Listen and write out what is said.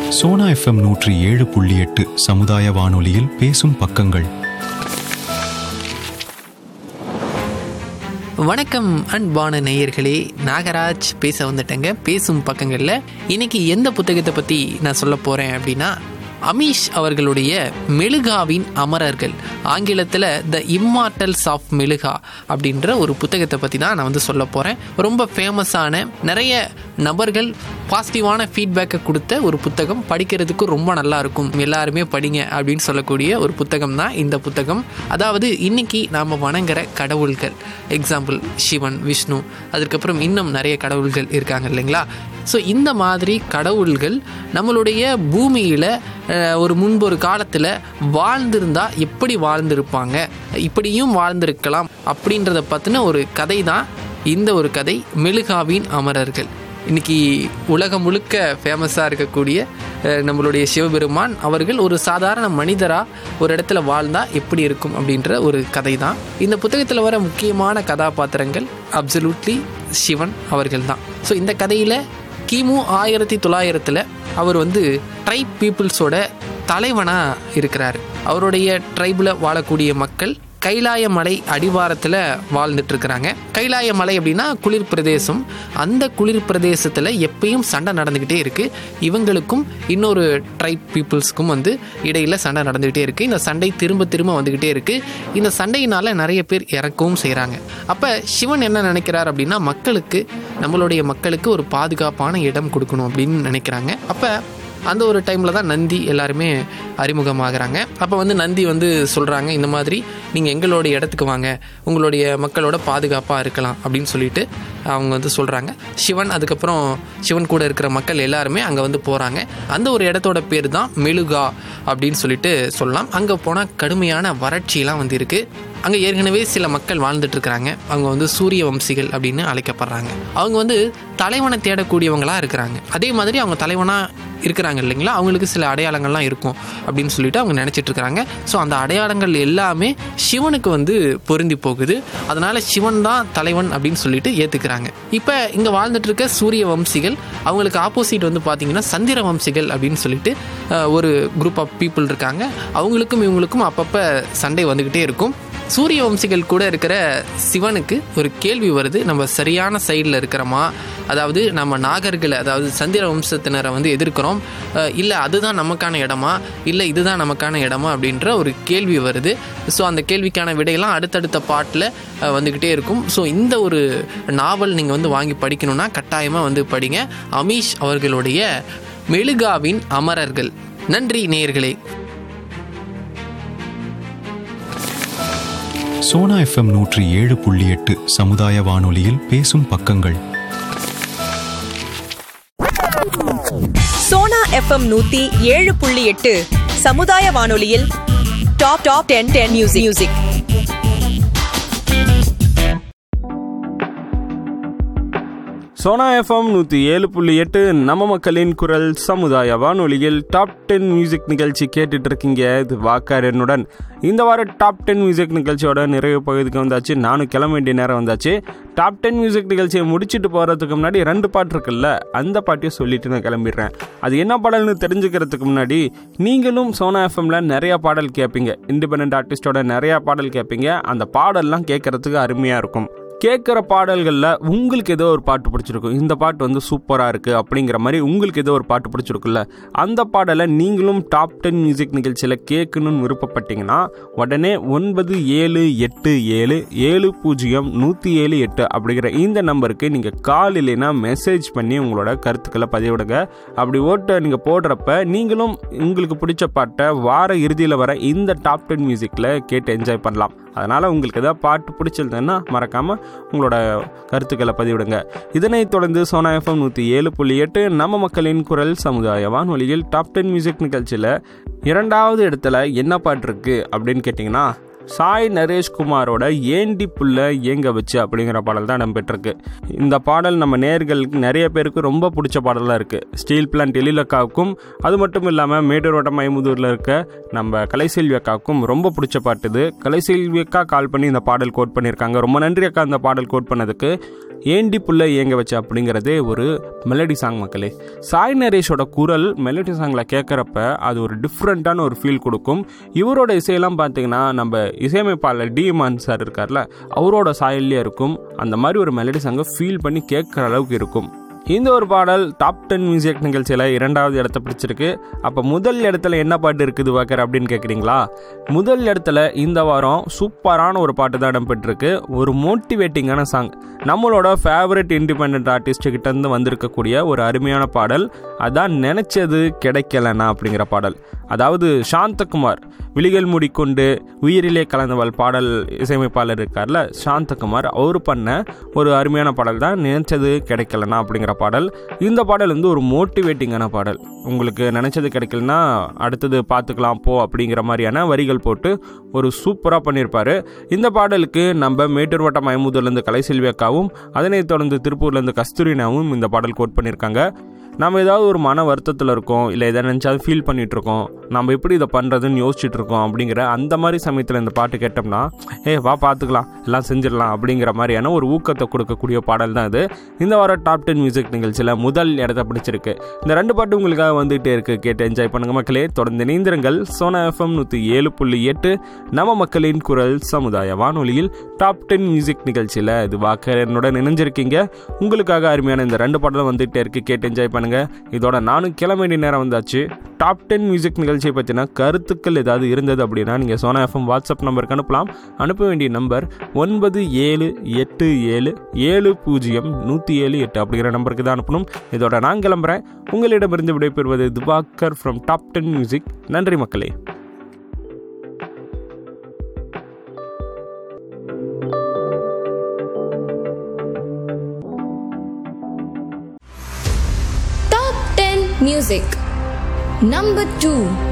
Sona FM நூற்றி ஏழு புள்ளி எட்டு சமுதாய வானொலியில் பேசும் பக்கங்கள் வணக்கம் அன்பான நேயர்களே நாகராஜ் பேச வந்துட்டேங்க பேசும் பக்கங்களில் இன்னைக்கு எந்த புத்தகத்தை பற்றி நான் சொல்ல போகிறேன் அப்படின்னா அமீஷ் அவர்களுடைய மெழுகாவின் அமரர்கள் ஆங்கிலத்தில் த இம்மார்டல்ஸ் ஆஃப் மெழுகா அப்படின்ற ஒரு புத்தகத்தை பற்றி தான் நான் வந்து சொல்ல போகிறேன் ரொம்ப ஃபேமஸான நிறைய நபர்கள் பாசிட்டிவான ஃபீட்பேக்கை கொடுத்த ஒரு புத்தகம் படிக்கிறதுக்கு ரொம்ப நல்லா இருக்கும் எல்லாருமே படிங்க அப்படின்னு சொல்லக்கூடிய ஒரு புத்தகம் தான் இந்த புத்தகம் அதாவது இன்னைக்கு நாம் வணங்குற கடவுள்கள் எக்ஸாம்பிள் சிவன் விஷ்ணு அதுக்கப்புறம் இன்னும் நிறைய கடவுள்கள் இருக்காங்க இல்லைங்களா ஸோ இந்த மாதிரி கடவுள்கள் நம்மளுடைய பூமியில் ஒரு முன்பு ஒரு காலத்தில் வாழ்ந்திருந்தா எப்படி வாழ்ந்திருப்பாங்க இப்படியும் வாழ்ந்திருக்கலாம் அப்படின்றத பற்றின ஒரு கதை தான் இந்த ஒரு கதை மெழுகாவின் அமரர்கள் இன்னைக்கு உலகம் முழுக்க ஃபேமஸாக இருக்கக்கூடிய அஹ், நம்மளுடைய சிவபெருமான் அவர்கள் ஒரு சாதாரண மனிதராக ஒரு இடத்துல வாழ்ந்தா எப்படி இருக்கும் அப்படின்ற ஒரு கதை தான் இந்த புத்தகத்தில் வர முக்கியமான கதாபாத்திரங்கள் அப்சல்யூட்லி சிவன் அவர்கள் தான் ஸோ இந்த கதையில் கிமு ஆயிரத்தி தொள்ளாயிரத்தில் அவர் வந்து ட்ரைப் பீப்புள்ஸோட தலைவனாக இருக்கிறார் அவருடைய ட்ரைபில் வாழக்கூடிய மக்கள் கைலாய மலை அடிவாரத்தில் வாழ்ந்துட்டு இருக்கிறாங்க கைலாய மலை அப்படின்னா குளிர் பிரதேசம் அந்த குளிர் பிரதேசத்தில் எப்பயும் சண்டை நடந்துக்கிட்டே இருக்குது இவங்களுக்கும் இன்னொரு ட்ரைப் பீப்புள்ஸ்க்கும் வந்து இடையில் சண்டை நடந்துக்கிட்டே இருக்குது இந்த சண்டை திரும்ப திரும்ப வந்துக்கிட்டே இருக்குது இந்த சண்டையினால் நிறைய பேர் இறக்கவும் செய்கிறாங்க அப்போ சிவன் என்ன நினைக்கிறார் அப்படின்னா மக்களுக்கு நம்மளுடைய மக்களுக்கு ஒரு பாதுகாப்பான இடம் கொடுக்கணும் அப்படின்னு நினைக்கிறாங்க அப்போ அந்த ஒரு டைமில் தான் நந்தி எல்லாருமே அறிமுகமாகறாங்க அப்போ வந்து நந்தி வந்து சொல்கிறாங்க இந்த மாதிரி நீங்கள் எங்களுடைய இடத்துக்கு வாங்க உங்களுடைய மக்களோட பாதுகாப்பாக இருக்கலாம் அப்படின்னு சொல்லிட்டு அவங்க வந்து சொல்கிறாங்க சிவன் அதுக்கப்புறம் சிவன் கூட இருக்கிற மக்கள் எல்லாருமே அங்கே வந்து போகிறாங்க அந்த ஒரு இடத்தோட பேர் தான் மெழுகா அப்படின்னு சொல்லிட்டு சொல்லலாம் அங்கே போனால் கடுமையான வறட்சியெல்லாம் வந்து இருக்குது அங்கே ஏற்கனவே சில மக்கள் வாழ்ந்துட்டு இருக்கிறாங்க அவங்க வந்து சூரிய வம்சிகள் அப்படின்னு அழைக்கப்படுறாங்க அவங்க வந்து தலைவனை தேடக்கூடியவங்களாக இருக்கிறாங்க அதே மாதிரி அவங்க தலைவனாக இருக்கிறாங்க இல்லைங்களா அவங்களுக்கு சில அடையாளங்கள்லாம் இருக்கும் அப்படின்னு சொல்லிட்டு அவங்க நினச்சிட்டு இருக்கிறாங்க ஸோ அந்த அடையாளங்கள் எல்லாமே சிவனுக்கு வந்து பொருந்தி போகுது அதனால சிவன் தான் தலைவன் அப்படின்னு சொல்லிட்டு ஏற்றுக்கிறாங்க இப்போ இங்கே வாழ்ந்துட்டு இருக்க சூரிய வம்சிகள் அவங்களுக்கு ஆப்போசிட் வந்து பார்த்தீங்கன்னா சந்திர வம்சிகள் அப்படின்னு சொல்லிட்டு அஹ், ஒரு குரூப் ஆஃப் பீப்புள் இருக்காங்க அவங்களுக்கும் இவங்களுக்கும் அப்பப்போ சண்டை வந்துக்கிட்டே இருக்கும் சூரிய வம்சிகள் கூட இருக்கிற சிவனுக்கு ஒரு கேள்வி வருது நம்ம சரியான சைடில் இருக்கிறோமா அதாவது நம்ம நாகர்களை அதாவது சந்திர வம்சத்தினரை வந்து எதிர்க்கிறோம் இல்லை அதுதான் நமக்கான இடமா இல்லை இதுதான் நமக்கான இடமா அப்படின்ற ஒரு கேள்வி வருது ஸோ அந்த கேள்விக்கான விடையெல்லாம் அடுத்தடுத்த பாட்டில் வந்துக்கிட்டே இருக்கும் ஸோ இந்த ஒரு நாவல் நீங்கள் வந்து வாங்கி படிக்கணும்னா கட்டாயமாக வந்து படிங்க அமீஷ் அவர்களுடைய மெழுகாவின் அமரர்கள் நன்றி நேயர்களே சோனா எஃப்எம் நூற்றி ஏழு புள்ளி எட்டு சமுதாய வானொலியில் பேசும் பக்கங்கள் சோனா எஃப்எம் நூத்தி ஏழு புள்ளி எட்டு சமுதாய வானொலியில் top top ten ten music music Sona FM நூற்றி ஏழு புள்ளி எட்டு நம்ம மக்களின் குரல் சமுதாய வானொலியில் டாப் டென் மியூசிக் நிகழ்ச்சி கேட்டுட்டு இருக்கீங்க இது வாக்காரனுடன் இந்த வார டாப் டென் மியூசிக் நிகழ்ச்சியோட நிறைவு பகுதிக்கு வந்தாச்சு நானும் கிளம்ப வேண்டிய நேரம் வந்தாச்சு டாப் டென் மியூசிக் நிகழ்ச்சியை முடிச்சுட்டு போகிறதுக்கு முன்னாடி ரெண்டு பாட்டு இருக்குல்ல அந்த பாட்டையும் சொல்லிட்டு நான் கிளம்பிடுறேன் அது என்ன பாடல்னு தெரிஞ்சுக்கிறதுக்கு முன்னாடி நீங்களும் சோனா எஃப்எம்ல நிறைய பாடல் கேட்பீங்க இண்டிபெண்ட் ஆர்டிஸ்டோட நிறைய பாடல் கேட்பீங்க அந்த பாடல்லாம் கேட்கறதுக்கு அருமையாக இருக்கும் கேட்குற பாடல்களில் உங்களுக்கு ஏதோ ஒரு பாட்டு பிடிச்சிருக்கும் இந்த பாட்டு வந்து சூப்பராக இருக்குது அப்படிங்கிற மாதிரி உங்களுக்கு ஏதோ ஒரு பாட்டு பிடிச்சிருக்குல்ல அந்த பாடலை நீங்களும் டாப் டென் மியூசிக் நிகழ்ச்சியில் கேட்கணும்னு விருப்பப்பட்டீங்கன்னா உடனே ஒன்பது ஏழு எட்டு ஏழு ஏழு பூஜ்ஜியம் நூற்றி ஏழு எட்டு அப்படிங்கிற இந்த நம்பருக்கு நீங்கள் கால் இல்லைன்னா மெசேஜ் பண்ணி உங்களோட கருத்துக்களை பதிவிடுங்க அப்படி ஓட்டு நீங்கள் போடுறப்ப நீங்களும் உங்களுக்கு பிடிச்ச பாட்டை வார இறுதியில் வர இந்த டாப் டென் மியூசிக்கில் கேட்டு என்ஜாய் பண்ணலாம் அதனால் உங்களுக்கு ஏதாவது பாட்டு பிடிச்சிருந்ததுன்னா மறக்காமல் உங்களோட கருத்துக்களை பதிவிடுங்க இதனைத் தொடர்ந்து சோனா எஃப்எம் நூற்றி ஏழு புள்ளி எட்டு நம்ம மக்களின் குரல் சமுதாய வானொலியில் டாப் டென் மியூசிக் நிகழ்ச்சியில் இரண்டாவது இடத்துல என்ன பாட்டு இருக்குது அப்படின்னு கேட்டிங்கன்னா சாய் நரேஷ்குமாரோட ஏண்டி புள்ள ஏங்க வச்சு அப்படிங்கிற பாடல் தான் இடம்பெற்றிருக்கு இந்த பாடல் நம்ம நேர்களுக்கு நிறைய பேருக்கு ரொம்ப பிடிச்ச பாடலாக இருக்குது ஸ்டீல் பிளான்ட் எழிலக்காவுக்கும் அது மட்டும் இல்லாமல் மேட்டூரோட்ட மைமுதூரில் இருக்க நம்ம கலைசெல்வி அக்காவுக்கும் ரொம்ப பிடிச்ச பாட்டு இது கலைசெல்வி அக்கா கால் பண்ணி இந்த பாடல் கோட் பண்ணியிருக்காங்க ரொம்ப நன்றி அக்கா இந்த பாடல் கோட் பண்ணதுக்கு ஏண்டி புள்ள இயங்க வச்ச அப்படிங்கிறதே ஒரு மெலடி சாங் மக்களே சாய் நரேஷோட குரல் மெலடி சாங்கில் கேட்குறப்ப அது ஒரு டிஃப்ரெண்ட்டான ஒரு ஃபீல் கொடுக்கும் இவரோட இசையெல்லாம் பார்த்தீங்கன்னா நம்ம இசையமைப்பாளர் டிஎம்ஆன் சார் இருக்கார்ல அவரோட சாயல்லே இருக்கும் அந்த மாதிரி ஒரு மெலடி சாங்கை ஃபீல் பண்ணி கேட்குற அளவுக்கு இருக்கும் இந்த ஒரு பாடல் டாப் டென் மியூசிக் நிகழ்ச்சியில் இரண்டாவது இடத்த பிடிச்சிருக்கு அப்போ முதல் இடத்துல என்ன பாட்டு இருக்குது வாக்கர் அப்படின்னு கேட்குறீங்களா முதல் இடத்துல இந்த வாரம் சூப்பரான ஒரு பாட்டு தான் இடம்பெற்றிருக்கு ஒரு மோட்டிவேட்டிங்கான சாங் நம்மளோட ஃபேவரட் இண்டிபெண்ட் ஆர்டிஸ்ட் கிட்ட இருந்து வந்திருக்கக்கூடிய ஒரு அருமையான பாடல் அதான் நினைச்சது கிடைக்கலனா அப்படிங்கிற பாடல் அதாவது சாந்தகுமார் விழிகள் மூடிக்கொண்டு உயிரிலே கலந்தவள் பாடல் இசையமைப்பாளர் இருக்கார்ல சாந்தகுமார் அவர் பண்ண ஒரு அருமையான பாடல் தான் நினைச்சது கிடைக்கலனா அப்படிங்கிற பாடல் இந்த பாடல் வந்து ஒரு மோட்டிவேட்டிங்கான பாடல் உங்களுக்கு நினைச்சது கிடைக்கலனா அடுத்தது பார்த்துக்கலாம் போ அப்படிங்கிற மாதிரியான வரிகள் போட்டு ஒரு சூப்பராக பண்ணியிருப்பாரு இந்த பாடலுக்கு நம்ம மேட்டூர் வட்டம் மயமுதூர்லேருந்து கலைசெல்வி அக்காவும் அதனைத் தொடர்ந்து திருப்பூர்லேருந்து கஸ்தூரினாவும் இந்த பாடல் கோட் பண்ணியிருக்காங்க நம்ம ஏதாவது ஒரு மன வருத்தத்தில் இருக்கோம் இல்லை எதை நினச்சாலும் ஃபீல் பண்ணிட்டு இருக்கோம் நம்ம எப்படி இதை பண்ணுறதுன்னு யோசிச்சுட்டு இருக்கோம் அப்படிங்கிற அந்த மாதிரி சமயத்தில் இந்த பாட்டு கேட்டோம்னா ஏ வா பார்த்துக்கலாம் எல்லாம் செஞ்சிடலாம் அப்படிங்கிற மாதிரியான ஒரு ஊக்கத்தை கொடுக்கக்கூடிய பாடல் தான் இது இந்த வாரம் டாப் டென் மியூசிக் நிகழ்ச்சியில் முதல் இடத்த பிடிச்சிருக்கு இந்த ரெண்டு பாட்டு உங்களுக்காக வந்துகிட்டே இருக்கு கேட்டு என்ஜாய் பண்ணுங்க மக்களே தொடர்ந்து இணைந்திருங்கள் சோனா எஃப்எம் நூற்றி ஏழு புள்ளி எட்டு நம்ம மக்களின் குரல் சமுதாய வானொலியில் டாப் டென் மியூசிக் நிகழ்ச்சியில் இது வாக்கரனுடன் இணைஞ்சிருக்கீங்க உங்களுக்காக அருமையான இந்த ரெண்டு பாடலும் வந்துகிட்டே இருக்கு கேட்டு என்ஜாய் பண்ணுங்க இதோட நானும் கிளம்ப வேண்டிய நேரம் வந்தாச்சு டாப் டென் மியூசிக் நிகழ்ச்சியை பற்றின கருத்துக்கள் ஏதாவது இருந்தது அப்படின்னா நீங்கள் சோனா எஃப்எம் வாட்ஸ்அப் நம்பருக்கு அனுப்பலாம் அனுப்ப வேண்டிய நம்பர் ஒன்பது ஏழு எட்டு ஏழு ஏழு பூஜ்ஜியம் நூற்றி ஏழு எட்டு அப்படிங்கிற நம்பருக்கு தான் அனுப்பணும் இதோட நான் கிளம்புறேன் உங்களிடமிருந்து விடைபெறுவது துபாக்கர் ஃப்ரம் டாப் டென் மியூசிக் நன்றி மக்களே Top 10 Music Number 2